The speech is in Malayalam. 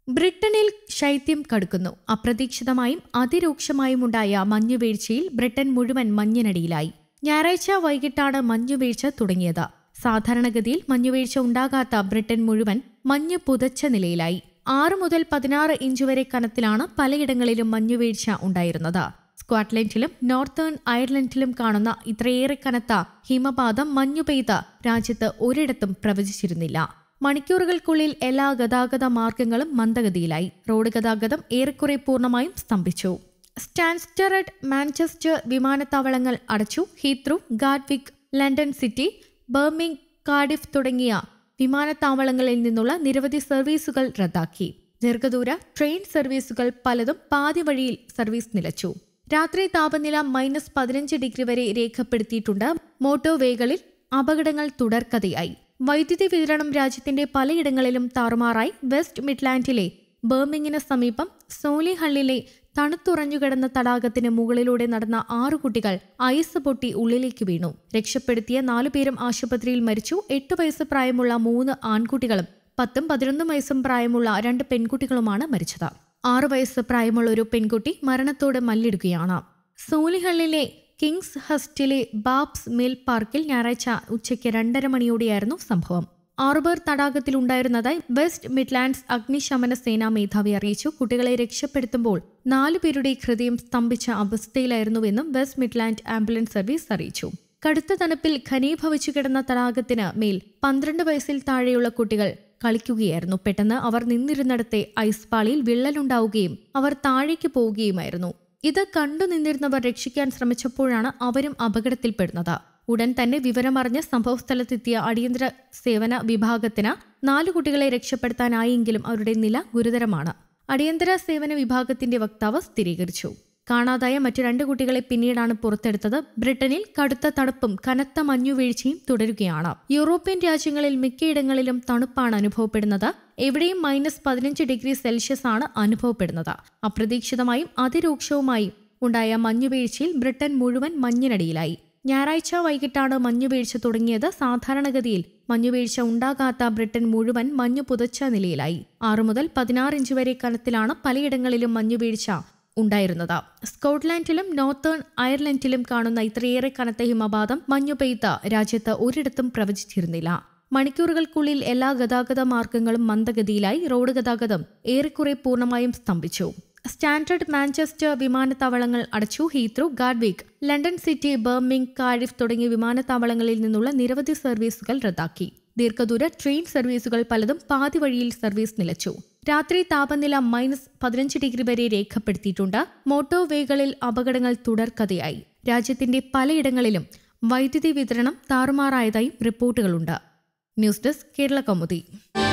ബ്രിട്ടനിൽ ശൈത്യം കടുക്കുന്നു അപ്രതീക്ഷിതമായും അതിരൂക്ഷമായും ഉണ്ടായ മഞ്ഞുവീഴ്ചയിൽ ബ്രിട്ടൻ മുഴുവൻ മഞ്ഞിനടിയിലായി ഞായറാഴ്ച വൈകിട്ടാണ് മഞ്ഞുവീഴ്ച തുടങ്ങിയത് സാധാരണഗതിയിൽ മഞ്ഞുവീഴ്ച ഉണ്ടാകാത്ത ബ്രിട്ടൻ മുഴുവൻ മഞ്ഞ് പുതച്ച നിലയിലായി ആറ് മുതൽ പതിനാറ് ഇഞ്ച് വരെ കനത്തിലാണ് പലയിടങ്ങളിലും മഞ്ഞുവീഴ്ച ഉണ്ടായിരുന്നത് സ്കോട്ട്ലൻഡിലും നോർത്തേൺ അയർലൻഡിലും കാണുന്ന ഇത്രയേറെ കനത്ത ഹിമപാതം മഞ്ഞു പെയ്ത് രാജ്യത്ത് ഒരിടത്തും പ്രവചിച്ചിരുന്നില്ല മണിക്കൂറുകൾക്കുള്ളിൽ എല്ലാ ഗതാഗത മാർഗങ്ങളും മന്ദഗതിയിലായി റോഡ് ഗതാഗതം ഏറെക്കുറെ പൂർണ്ണമായും സ്തംഭിച്ചു സ്റ്റാൻസ്റ്ററഡ് മാഞ്ചസ്റ്റർ വിമാനത്താവളങ്ങൾ അടച്ചു Heathrow Gatwick London City Birmingham Cardiff തുടങ്ങിയ വിമാനത്താവളങ്ങളിൽ നിന്നുള്ള നിരവധി സർവീസുകൾ റദ്ദാക്കി ദീർഘദൂര ട്രെയിൻ സർവീസുകൾ പലതും പാതി വഴിയിൽ സർവീസ് നിലച്ചു രാത്രി താപനില മൈനസ് പതിനഞ്ച് ഡിഗ്രി വരെ രേഖപ്പെടുത്തിയിട്ടുണ്ട് മോട്ടോവേകളിൽ അപകടങ്ങൾ തുടർക്കഥയായി വൈദ്യുതി വിതരണം രാജ്യത്തിന്റെ പലയിടങ്ങളിലും താറുമാറായി വെസ്റ്റ് മിഡ്ലാൻഡിലെ ബർമിങ്ങിന് സമീപം സോലിഹള്ളിലെ തണുത്തുറഞ്ഞുകിടന്ന തടാകത്തിന് മുകളിലൂടെ നടന്ന ആറു കുട്ടികൾ ഐസ് പൊട്ടി ഉള്ളിലേക്ക് വീണു രക്ഷപ്പെടുത്തിയ നാലുപേരും ആശുപത്രിയിൽ മരിച്ചു എട്ട് വയസ്സ് പ്രായമുള്ള മൂന്ന് ആൺകുട്ടികളും പത്തും പതിനൊന്നും വയസ്സും പ്രായമുള്ള രണ്ട് പെൺകുട്ടികളുമാണ് മരിച്ചത് ആറു വയസ്സ് പ്രായമുള്ള ഒരു പെൺകുട്ടി മരണത്തോട് മല്ലിടുകയാണ് സോലിഹള്ളിലെ കിങ്സ് ഹസ്റ്റിലെ ബാബ്സ് മിൽ പാർക്കിൽ ഞായറാഴ്ച ഉച്ചയ്ക്ക് രണ്ടര മണിയോടെയായിരുന്നു സംഭവം ആറുപേർ തടാകത്തിലുണ്ടായിരുന്നതായി വെസ്റ്റ് മിഡ്ലാൻഡ്സ് അഗ്നിശമന സേനാ മേധാവി അറിയിച്ചു കുട്ടികളെ രക്ഷപ്പെടുത്തുമ്പോൾ നാലുപേരുടെ ഹൃദയം സ്തംഭിച്ച അവസ്ഥയിലായിരുന്നുവെന്നും വെസ്റ്റ് മിഡ്ലാൻഡ് ആംബുലൻസ് സർവീസ് അറിയിച്ചു കടുത്ത തണുപ്പിൽ ഘനീഭവിച്ചു കിടന്ന തടാകത്തിന് മേൽ പന്ത്രണ്ട് വയസ്സിൽ താഴെയുള്ള കുട്ടികൾ കളിക്കുകയായിരുന്നു പെട്ടെന്ന് അവർ നിന്നിരുന്നിടത്തെ ഐസ് പാളിയിൽ വിള്ളലുണ്ടാവുകയും അവർ താഴേക്ക് പോവുകയുമായിരുന്നു ഇത് കണ്ടു നിന്നിരുന്നവർ രക്ഷിക്കാൻ ശ്രമിച്ചപ്പോഴാണ് അവരും അപകടത്തിൽപ്പെടുന്നത് ഉടൻ തന്നെ വിവരമറിഞ്ഞ് സംഭവസ്ഥലത്തെത്തിയ അടിയന്തര സേവന വിഭാഗത്തിന് നാലു കുട്ടികളെ രക്ഷപ്പെടുത്താനായെങ്കിലും അവരുടെ നില ഗുരുതരമാണ് അടിയന്തര സേവന വിഭാഗത്തിന്റെ വക്താവ് സ്ഥിരീകരിച്ചു കാണാതായ മറ്റു രണ്ട് കുട്ടികളെ പിന്നീടാണ് പുറത്തെടുത്തത് ബ്രിട്ടനിൽ കടുത്ത തണുപ്പും കനത്ത മഞ്ഞുവീഴ്ചയും തുടരുകയാണ് യൂറോപ്യൻ രാജ്യങ്ങളിൽ മിക്കയിടങ്ങളിലും തണുപ്പാണ് അനുഭവപ്പെടുന്നത് എവിടെയും മൈനസ് പതിനഞ്ച് ഡിഗ്രി സെൽഷ്യസ് ആണ് അനുഭവപ്പെടുന്നത് അപ്രതീക്ഷിതമായും അതിരൂക്ഷവുമായും ഉണ്ടായ മഞ്ഞുവീഴ്ചയിൽ ബ്രിട്ടൻ മുഴുവൻ മഞ്ഞിനടിയിലായി ഞായറാഴ്ച വൈകിട്ടാണ് മഞ്ഞുവീഴ്ച തുടങ്ങിയത് സാധാരണഗതിയിൽ മഞ്ഞുവീഴ്ച ഉണ്ടാകാത്ത ബ്രിട്ടൻ മുഴുവൻ മഞ്ഞു പുതച്ച നിലയിലായി ആറു മുതൽ പതിനാറ് ഇഞ്ച് വരെ കനത്തിലാണ് പലയിടങ്ങളിലും മഞ്ഞുവീഴ്ച ഉണ്ടായിരുന്നത് സ്കോട്ട്ലാൻഡിലും നോർത്തേൺ അയർലൻഡിലും കാണുന്ന ഇത്രയേറെ കനത്ത ഹിമപാതം മഞ്ഞു പെയ്ത രാജ്യത്ത് ഒരിടത്തും പ്രവചിച്ചിരുന്നില്ല മണിക്കൂറുകൾക്കുള്ളിൽ എല്ലാ ഗതാഗത മാർഗങ്ങളും മന്ദഗതിയിലായി റോഡ് ഗതാഗതം ഏറെക്കുറെ പൂർണ്ണമായും സ്തംഭിച്ചു സ്റ്റാൻഡേർഡ് മാഞ്ചസ്റ്റർ വിമാനത്താവളങ്ങൾ അടച്ചു Heathrow Gatwick London City Birmingham Cardiff തുടങ്ങിയ വിമാനത്താവളങ്ങളിൽ നിന്നുള്ള നിരവധി സർവീസുകൾ റദ്ദാക്കി ദീർഘദൂര ട്രെയിൻ സർവീസുകൾ പലതും പാതി വഴിയിൽ സർവീസ് നിലച്ചു രാത്രി താപനില മൈനസ് പതിനഞ്ച് ഡിഗ്രി വരെ രേഖപ്പെടുത്തിയിട്ടുണ്ട് മോട്ടോവേകളിൽ അപകടങ്ങൾ തുടർക്കഥയായി രാജ്യത്തിന്റെ പലയിടങ്ങളിലും വൈദ്യുതി വിതരണം താറുമാറായതായും റിപ്പോർട്ടുകളുണ്ട് ന്യൂസ് ഡെസ്ക് കേരള കൗമുദി